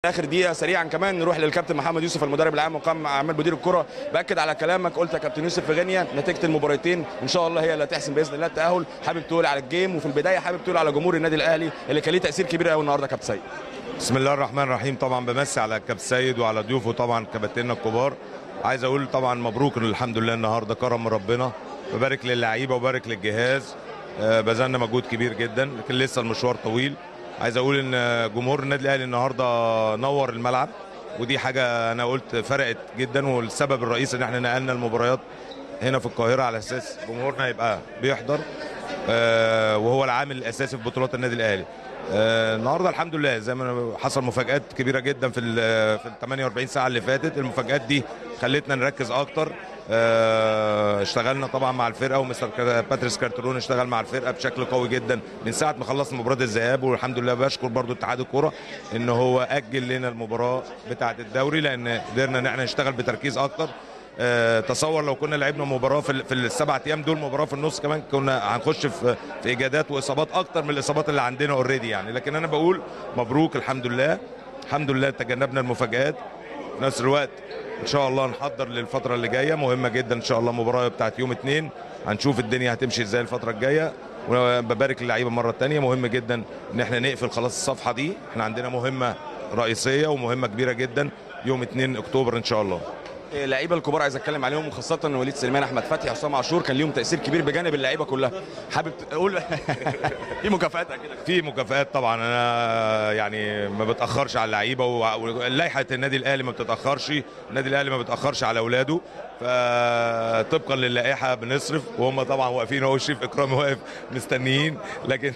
اخر دقيقه سريعا كمان نروح للكابتن محمد يوسف المدرب العام وقام اعمال مدير الكره باكد على كلامك قلت يا كابتن يوسف في غينيا نتيجه المباراتين ان شاء الله هي اللي هتحسم باذن الله التاهل حابب تقول على الجيم وفي البدايه حابب تقول على جمهور النادي الاهلي اللي كان ليه تاثير كبير قوي النهارده يا كابتن سيد بسم الله الرحمن الرحيم طبعا بمسي على كابتن سيد وعلى ضيوفه طبعا كباتننا الكبار عايز اقول طبعا مبروك الحمد لله النهارده كرم من ربنا ببارك للعيبه وبارك للجهاز آه، بذلنا مجهود كبير جدا لكن لسه المشوار طويل عايز اقول ان جمهور النادي الاهلي النهارده نور الملعب ودي حاجه انا قلت فرقت جدا والسبب الرئيسي ان احنا نقلنا المباريات هنا في القاهره على اساس جمهورنا يبقى بيحضر آه، وهو العامل الاساسي في بطولات النادي الاهلي آه، النهارده الحمد لله زي ما حصل مفاجات كبيره جدا في ال في ال 48 ساعه اللي فاتت المفاجات دي خلتنا نركز اكتر آه، اشتغلنا طبعا مع الفرقه ومستر كا- باتريس كارترون اشتغل مع الفرقه بشكل قوي جدا من ساعه ما خلصنا مباراه الذهاب والحمد لله بشكر برضو اتحاد الكره ان هو اجل لنا المباراه بتاعه الدوري لان قدرنا ان احنا نشتغل بتركيز اكتر آه، تصور لو كنا لعبنا مباراه في, ال- في السبع ايام دول مباراه في النص كمان كنا هنخش في في اجادات واصابات اكتر من الاصابات اللي عندنا اوريدي يعني لكن انا بقول مبروك الحمد لله الحمد لله تجنبنا المفاجآت في نفس الوقت ان شاء الله نحضر للفتره اللي جايه مهمه جدا ان شاء الله المباراه بتاعت يوم اثنين هنشوف الدنيا هتمشي ازاي الفتره الجايه وببارك للعيبه مره تانية مهم جدا ان احنا نقفل خلاص الصفحه دي احنا عندنا مهمه رئيسيه ومهمه كبيره جدا يوم 2 اكتوبر ان شاء الله اللعيبه الكبار عايز اتكلم عليهم وخاصه وليد سليمان احمد فتحي حسام عاشور كان ليهم تاثير كبير بجانب اللعيبه كلها حابب تقول في مكافآت كده في مكافآت طبعا انا يعني ما بتاخرش على اللعيبه وع- ولائحه النادي الاهلي ما بتتاخرش النادي الاهلي ما بتاخرش على اولاده فطبقا للائحه بنصرف وهم طبعا واقفين اهو الشيف اكرامي واقف مستنيين لكن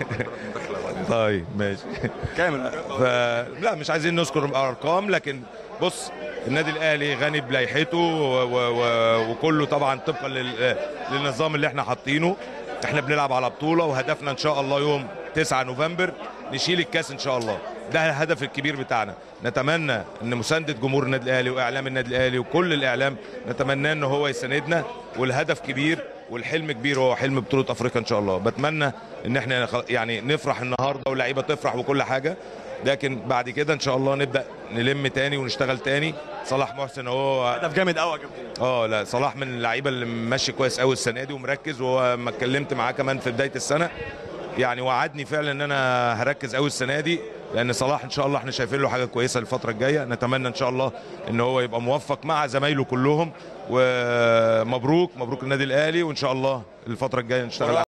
طيب ماشي كامل ف... لا مش عايزين نذكر ارقام لكن بص النادي الاهلي غني بلائحته و... و... و... وكله طبعا طبقا لل... للنظام اللي احنا حاطينه احنا بنلعب على بطوله وهدفنا ان شاء الله يوم 9 نوفمبر نشيل الكاس ان شاء الله ده الهدف الكبير بتاعنا نتمنى ان مسانده جمهور النادي الاهلي واعلام النادي الاهلي وكل الاعلام نتمنى ان هو يساندنا والهدف كبير والحلم كبير هو حلم بطوله افريقيا ان شاء الله بتمنى ان احنا خ- يعني نفرح النهارده واللعيبه تفرح وكل حاجه لكن بعد كده ان شاء الله نبدا نلم تاني ونشتغل تاني صلاح محسن هو هدف جامد قوي يا كابتن اه لا صلاح من اللعيبه اللي ماشي كويس قوي السنه دي ومركز وما اتكلمت معاه كمان في بدايه السنه يعني وعدني فعلا ان انا هركز قوي السنه دي لان صلاح ان شاء الله احنا شايفين له حاجه كويسه الفتره الجايه نتمنى ان شاء الله ان هو يبقى موفق مع زمايله كلهم ومبروك مبروك النادي الاهلي وان شاء الله الفتره الجايه نشتغل